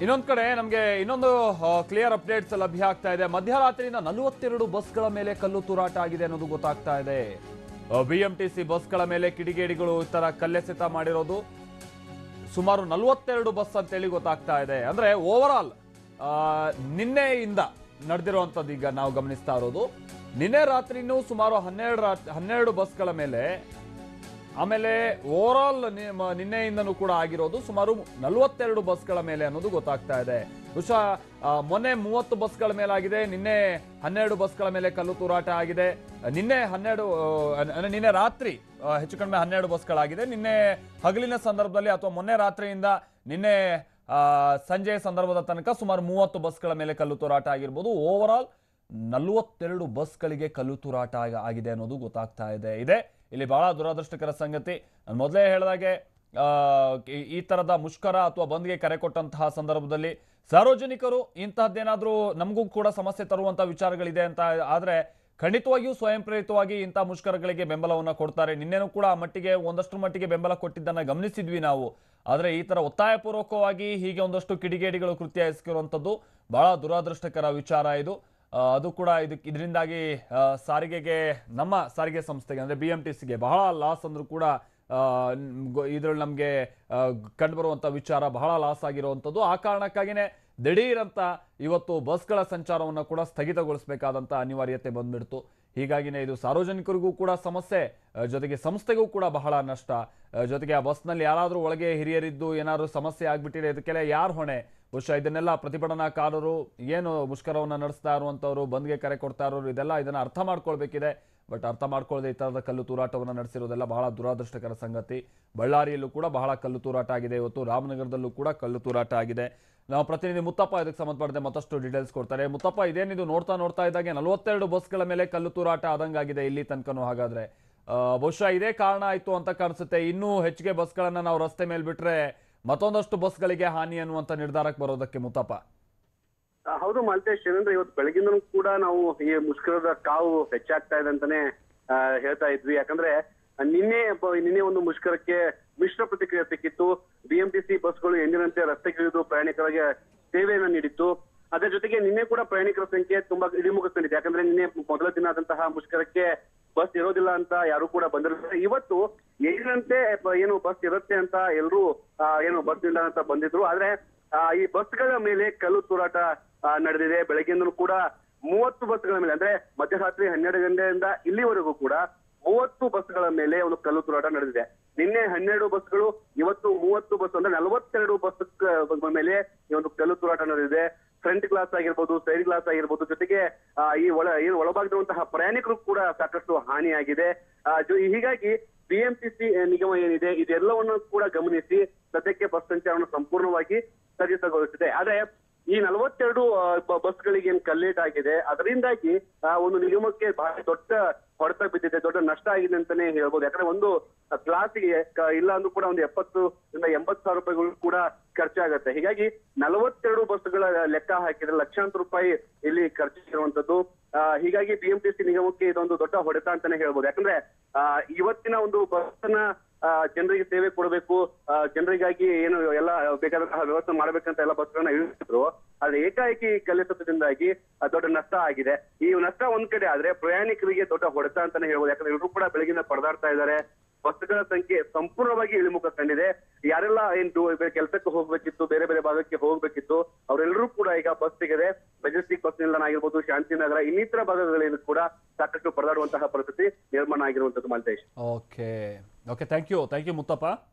ಇನ್ನೊಂದ್ ಕಡೆ ನಮಗೆ ಇನ್ನೊಂದು ಕ್ಲಿಯರ್ ಅಪ್ಡೇಟ್ಸ್ ಲಭ್ಯ ಆಗ್ತಾ ಇದೆ ಮಧ್ಯರಾತ್ರಿಯಿಂದ ನಲವತ್ತೆರಡು ಬಸ್ಗಳ ಮೇಲೆ ಕಲ್ಲು ತೂರಾಟ ಆಗಿದೆ ಅನ್ನೋದು ಗೊತ್ತಾಗ್ತಾ ಇದೆ ಬಿಎಂಟಿಸಿ ಬಸ್ಗಳ ಮೇಲೆ ಕಿಡಿಗೇಡಿಗಳು ಈ ತರ ಕಲ್ಲೆಸೆತ ಮಾಡಿರೋದು ಸುಮಾರು ನಲವತ್ತೆರಡು ಬಸ್ ಅಂತೇಳಿ ಗೊತ್ತಾಗ್ತಾ ಇದೆ ಅಂದ್ರೆ ಓವರ್ ಆಲ್ ನಿನ್ನೆಯಿಂದ ನಡೆದಿರುವಂಥದ್ದು ಈಗ ನಾವು ಗಮನಿಸ್ತಾ ಇರೋದು ನಿನ್ನೆ ರಾತ್ರಿನೂ ಸುಮಾರು ಹನ್ನೆರಡು ರಾತ್ ಹನ್ನೆರಡು ಬಸ್ಗಳ ಮೇಲೆ ಆಮೇಲೆ ಓವರ್ ಆಲ್ ನಿನ್ನೆಯಿಂದನೂ ಕೂಡ ಆಗಿರೋದು ಸುಮಾರು ನಲವತ್ತೆರಡು ಬಸ್ಗಳ ಮೇಲೆ ಅನ್ನೋದು ಗೊತ್ತಾಗ್ತಾ ಇದೆ ಬಹುಶಃ ಆ, ಮೊನ್ನೆ ಮೂವತ್ತು ಬಸ್ಗಳ ಮೇಲೆ ಆಗಿದೆ ನಿನ್ನೆ ಹನ್ನೆರಡು ಬಸ್ಗಳ ಮೇಲೆ ಕಲ್ಲು ತೂರಾಟ ಆಗಿದೆ ನಿನ್ನೆ ಹನ್ನೆರಡು ಆ, ಅಂದ್ರೆ ನಿನ್ನೆ ರಾತ್ರಿ ಆ, ಹೆಚ್ಚು ಕಡಿಮೆ ಹನ್ನೆರಡು ಬಸ್ಗಳಾಗಿದೆ ನಿನ್ನೆ ಹಗಲಿನ ಸಂದರ್ಭದಲ್ಲಿ ಅಥವಾ ಮೊನ್ನೆ ರಾತ್ರಿಯಿಂದ ನಿನ್ನೆ ಆ, ಸಂಜೆಯ ಸಂದರ್ಭದ ತನಕ ಸುಮಾರು ಮೂವತ್ತು ಬಸ್ಗಳ ಮೇಲೆ ಕಲ್ಲು ತೂರಾಟ ಆಗಿರ್ಬೋದು ಓವರ್ ಆಲ್ ನಲವತ್ತೆರಡು ಬಸ್ಗಳಿಗೆ ಕಲ್ಲು ತೂರಾಟ ಆಗ- ಆಗಿದೆ ಅನ್ನೋದು ಗೊತ್ತಾಗ್ತಾ ಇದೆ ಇದೆ ಇಲ್ಲಿ ಬಹಳ ದುರದೃಷ್ಟಕರ ಸಂಗತಿ ನಾನು ಮೊದಲೇ ಹೇಳಿದಾಗೆ ಆ, ಈ- ಈ ತರದ ಮುಷ್ಕರ ಅಥವಾ ಬಂದ್ಗೆ ಕರೆ ಕೊಟ್ಟಂತಹ ಸಂದರ್ಭದಲ್ಲಿ ಸಾರ್ವಜನಿಕರು ಇಂತಹದ್ದೇನಾದ್ರೂ ನಮಗೂ ಕೂಡ ಸಮಸ್ಯೆ ತರುವಂತ ವಿಚಾರಗಳಿದೆ ಅಂತ ಆದ್ರೆ ಖಂಡಿತವಾಗಿಯೂ ಸ್ವಯಂ ಪ್ರೇರಿತವಾಗಿ ಇಂಥ ಮುಷ್ಕರಗಳಿಗೆ ಬೆಂಬಲವನ್ನ ಕೊಡ್ತಾರೆ ನಿನ್ನೆನೂ ಕೂಡ ಆ ಮಟ್ಟಿಗೆ ಒಂದಷ್ಟು ಮಟ್ಟಿಗೆ ಬೆಂಬಲ ಕೊಟ್ಟಿದ್ದನ್ನ ಗಮನಿಸಿದ್ವಿ ನಾವು ಆದ್ರೆ ಈ ತರ ಒತ್ತಾಯಪೂರ್ವಕವಾಗಿ ಹೀಗೆ ಒಂದಷ್ಟು ಕಿಡಿಗೇಡಿಗಳು ಕೃತ್ಯ ಎಸಗಿರುವಂಥದ್ದು ಬಹಳ ದುರಾದೃಷ್ಟಕರ ವಿಚಾರ ಇದು ಆ, ಅದು ಕೂಡ ಇದಕ್ಕೆ ಇದರಿಂದಾಗಿ ಆ, ಸಾರಿಗೆಗೆ ನಮ್ಮ ಸಾರಿಗೆ ಸಂಸ್ಥೆಗೆ ಅಂದರೆ ಬಿ ಎಮ್ ಟಿ ಸಿಗೆ ಬಹಳ ಲಾಸ್ ಅಂದರೂ ಕೂಡ ಇದರಲ್ಲಿ ನಮಗೆ ಕಂಡುಬರುವಂಥ ವಿಚಾರ ಬಹಳ ಲಾಸ್ ಆಗಿರುವಂಥದ್ದು ಆ ಕಾರಣಕ್ಕಾಗಿಯೇ ದಿಢೀರಂತ ಇವತ್ತು ಬಸ್ಗಳ ಸಂಚಾರವನ್ನು ಕೂಡ ಸ್ಥಗಿತಗೊಳಿಸಬೇಕಾದಂಥ ಅನಿವಾರ್ಯತೆ ಬಂದ್ಬಿಡ್ತು ಹೀಗಾಗಿನೇ ಇದು ಸಾರ್ವಜನಿಕರಿಗೂ ಕೂಡ ಸಮಸ್ಯೆ ಆ, ಜೊತೆಗೆ ಸಂಸ್ಥೆಗೂ ಕೂಡ ಬಹಳ ನಷ್ಟ ಆ, ಜೊತೆಗೆ ಆ ಬಸ್ನಲ್ಲಿ ಯಾರಾದರೂ ಒಳಗೆ ಹಿರಿಯರಿದ್ದು ಏನಾದರೂ ಸಮಸ್ಯೆ ಆಗ್ಬಿಟ್ಟಿದೆ ಇದಕ್ಕೆಲ್ಲ ಯಾರು ಹೊಣೆ ಬಹುಶಃ ಇದನ್ನೆಲ್ಲ ಪ್ರತಿಭಟನಾಕಾರರು ಏನು ಮುಷ್ಕರವನ್ನು ನಡೆಸ್ತಾ ಇರುವಂಥವ್ರು ಬಂದ್ಗೆ ಕರೆ ಕೊಡ್ತಾ ಇರೋರು ಇದೆಲ್ಲ ಇದನ್ನ ಅರ್ಥ ಮಾಡ್ಕೊಳ್ಬೇಕಿದೆ ಬಟ್ ಅರ್ಥ ಮಾಡ್ಕೊಳ್ಳದೆ ಈ ಥರದ ಕಲ್ಲು ತೂರಾಟವನ್ನು ನಡೆಸಿರೋದೆಲ್ಲ ಬಹಳ ದುರಾದೃಷ್ಟಕರ ಸಂಗತಿ ಬಳ್ಳಾರಿಯಲ್ಲೂ ಕೂಡ ಬಹಳ ಕಲ್ಲು ತೂರಾಟ ಆಗಿದೆ ಇವತ್ತು ರಾಮನಗರದಲ್ಲೂ ಕೂಡ ಕಲ್ಲು ತೂರಾಟ ಆಗಿದೆ ನಾವು ಪ್ರತಿನಿಧಿ ಮುತ್ತಪ್ಪ ಇದಕ್ಕೆ ಸಂಬಂಧಪಟ್ಟಂತೆ ಮತ್ತಷ್ಟು ಡೀಟೇಲ್ಸ್ ಕೊಡ್ತಾರೆ ಮುತ್ತಪ್ಪ ಇದೇನಿದು ನೋಡ್ತಾ ನೋಡ್ತಾ ಇದ್ದಾಗೆ ನಲವತ್ತೆರಡು ಬಸ್ಗಳ ಮೇಲೆ ಕಲ್ಲು ತೂರಾಟ ಆದಂಗಾಗಿದೆ ಇಲ್ಲಿ ತನಕನೂ ಹಾಗಾದ್ರೆ ಆ, ಬಹುಶಃ ಇದೇ ಕಾರಣ ಆಯ್ತು ಅಂತ ಕಾಣಿಸುತ್ತೆ ಇನ್ನೂ ಹೆಚ್ಚಿಗೆ ಬಸ್ಗಳನ್ನ ನಾವು ರಸ್ತೆ ಮೇಲೆ ಬಿಟ್ರೆ ಮತ್ತೊಂದಷ್ಟು ಬಸ್ಗಳಿಗೆ ಹಾನಿ ಅನ್ನುವಂತ ನಿರ್ಧಾರಕ್ಕೆ ಬರೋದಕ್ಕೆ ಮುತ್ತಪ್ಪ ಆ, ಹೌದು ಮಾಲ್ತೇಶ್ ಏನಂದ್ರೆ ಇವತ್ತು ಬೆಳಗಿಂದನೂ ಕೂಡ ನಾವು ಈ ಮುಷ್ಕರದ ಕಾವು ಹೆಚ್ಚಾಗ್ತಾ ಇದೆ ಅಂತಾನೆ ಆ, ಹೇಳ್ತಾ ಇದ್ವಿ ಯಾಕಂದ್ರೆ ಆ, ನಿನ್ನೆ ಬ- ನಿನ್ನೆ ಒಂದು ಮುಷ್ಕರಕ್ಕೆ ಮಿಶ್ರ ಪ್ರತಿಕ್ರಿಯೆ ಸಿಕ್ಕಿತ್ತು ಬಿಎಂಟಿಸಿ ಬಸ್ಗಳು ಎಂದಿನಂತೆ ರಸ್ತೆಗಿಳಿದು ಪ್ರಯಾಣಿಕರಿಗೆ ಸೇವೆಯನ್ನ ನೀಡಿತ್ತು ಅದರ ಜೊತೆಗೆ ನಿನ್ನೆ ಕೂಡ ಪ್ರಯಾಣಿಕರ ಸಂಖ್ಯೆ ತುಂಬಾ ಇಳಿಮುಖ ಕಂಡಿದೆ ಯಾಕಂದ್ರೆ ನಿನ್ನೆ ಮೊದಲ ದಿನ ಆದಂತಹ ಮುಷ್ಕರಕ್ಕೆ ಬಸ್ ಇರೋದಿಲ್ಲ ಅಂತ ಯಾರು ಕೂಡ ಬಂದಿರಲಿಲ್ಲ ಇವತ್ತು ಎಂದಿನಂತೆ ಬ- ಏನು ಬಸ್ ಇರುತ್ತೆ ಅಂತ ಎಲ್ಲರೂ ಏನು ಬಸ್ ನಿಲ್ದಾಣ ಅಂತ ಬಂದಿದ್ರು ಆದ್ರೆ ಆ, ಈ ಬಸ್ಗಳ ಮೇಲೆ ಕಲ್ಲು ತೂರಾಟ ಆ, ನಡೆದಿದೆ ಬೆಳಗ್ಗೆಯಿಂದಲೂ ಕೂಡ ಮೂವತ್ತು ಬಸ್ಗಳ ಮೇಲೆ ಅಂದ್ರೆ ಮಧ್ಯರಾತ್ರಿ ಹನ್ನೆರಡು ಗಂಟೆಯಿಂದ ಇಲ್ಲಿವರೆಗೂ ಕೂಡ ಮೂವತ್ತು ಬಸ್ಗಳ ಮೇಲೆ ಒಂದು ಕಲ್ಲು ತೂರಾಟ ನಡೆದಿದೆ ನಿನ್ನೆ ಹನ್ನೆರಡು ಬಸ್ಗಳು ಇವತ್ತು ಮೂವತ್ತು ಬಸ್ ಅಂದ್ರೆ ನಲವತ್ತೆರಡು ಬಸ್ ಮೇಲೆ ಈ ಒಂದು ಕಲ್ಲು ತೂರಾಟ ನಡೆದಿದೆ ಫ್ರಂಟ್ ಗ್ಲಾಸ್ ಆಗಿರ್ಬೋದು ಸೈಡ್ ಗ್ಲಾಸ್ ಆಗಿರ್ಬೋದು ಜೊತೆಗೆ ಆ, ಈ ಒಳ ಏನು ಒಳಭಾಗದಂತಹ ಪ್ರಯಾಣಿಕರು ಕೂಡ ಸಾಕಷ್ಟು ಹಾನಿಯಾಗಿದೆ ಆ, ಜೊ- ಹೀಗಾಗಿ ಬಿಎಂಟಿಸಿ ನಿಗಮ ಏನಿದೆ ಇದೆಲ್ಲವನ್ನು ಕೂಡ ಗಮನಿಸಿ ಸದ್ಯಕ್ಕೆ ಬಸ್ ಸಂಚಾರವನ್ನು ಸಂಪೂರ್ಣವಾಗಿ ಸ್ಥಗಿತಗೊಳಿಸಿದೆ ಆದ್ರೆ ಈ ನಲವತ್ತೆರಡು ಆ, ಬ- ಬಸ್ಗಳಿಗೆ ಏನ್ ಕಲ್ಲೇಟ್ ಆಗಿದೆ ಅದರಿಂದಾಗಿ ಆ, ಒಂದು ನಿಗಮಕ್ಕೆ ಬಹಳ ದೊಡ್ಡ ಹೊಡೆತ ಬಿದ್ದಿದೆ ದೊಡ್ಡ ನಷ್ಟ ಆಗಿದೆ ಅಂತಾನೆ ಹೇಳ್ಬೋದು ಯಾಕಂದ್ರೆ ಒಂದು ಕ್ಲಾಸಿಗೆ ಇಲ್ಲ ಅಂದ್ರೂ ಕೂಡ ಒಂದು ಎಪ್ಪತ್ತು ಇಂದ ಎಂಬತ್ತು ಸಾವಿರ ರೂಪಾಯಿಗಳು ಕೂಡ ಖರ್ಚಾಗತ್ತೆ ಹೀಗಾಗಿ ನಲವತ್ತೆರಡು ಬಸ್ಗಳ ಲೆಕ್ಕ ಹಾಕಿದ್ರೆ ಲಕ್ಷಾಂತರ ರೂಪಾಯಿ ಇಲ್ಲಿ ಖರ್ಚಿರುವಂತದ್ದು ಆ, ಹೀಗಾಗಿ ಬಿಎಂಟಿಸಿ ನಿಗಮಕ್ಕೆ ಇದೊಂದು ದೊಡ್ಡ ಹೊಡೆತ ಅಂತಾನೆ ಹೇಳ್ಬೋದು ಯಾಕಂದ್ರೆ ಆ, ಇವತ್ತಿನ ಒಂದು ಬಸ್ನ ಆ, ಜನರಿಗೆ ಸೇವೆ ಕೊಡಬೇಕು ಆ, ಜನರಿಗಾಗಿ ಏನು ಎಲ್ಲ ಬೇಕಾದಂತಹ ವ್ಯವಸ್ಥೆ ಮಾಡ್ಬೇಕಂತ ಎಲ್ಲ ಬಸ್ಗಳನ್ನ ಇಳಿಸಿದ್ರು ಆದ್ರೆ ಏಕಾಏಕಿ ಕಲಿಸದಿಂದಾಗಿ ದೊಡ್ಡ ನಷ್ಟ ಆಗಿದೆ ಈ ನಷ್ಟ ಒಂದ್ ಕಡೆ ಆದ್ರೆ ಪ್ರಯಾಣಿಕರಿಗೆ ದೊಡ್ಡ ಹೊಡೆತ ಅಂತಾನೆ ಹೇಳ್ಬೋದು ಯಾಕಂದ್ರೆ ಇವರು ಕೂಡ ಬೆಳಗಿನ ಪರದಾಡ್ತಾ ಇದ್ದಾರೆ ಬಸ್ಗಳ ಸಂಖ್ಯೆ ಸಂಪೂರ್ಣವಾಗಿ ಇಳಿಮುಖ ಕಂಡಿದೆ ಯಾರೆಲ್ಲ ಏನ್ ಕೆಲಸಕ್ಕೆ ಹೋಗ್ಬೇಕಿತ್ತು ಬೇರೆ ಬೇರೆ ಭಾಗಕ್ಕೆ ಹೋಗ್ಬೇಕಿತ್ತು ಅವರೆಲ್ಲರೂ ಕೂಡ ಈಗ ಬಸ್ ಸಿಗದೆ ಮೆಜೆಸ್ಟಿಕ್ ಬಸ್ ನಿಲ್ದಾಣ ಆಗಿರ್ಬೋದು ಶಾಂತಿನಗರ ಇನ್ನಿತರ ಭಾಗಗಳಲ್ಲಿ ಕೂಡ ಸಾಕಷ್ಟು ಪರದಾಡುವಂತಹ ಪರಿಸ್ಥಿತಿ ನಿರ್ಮಾಣ ಆಗಿರುವಂತದ್ದು Maltesh okay okay thank you thank you Muthappa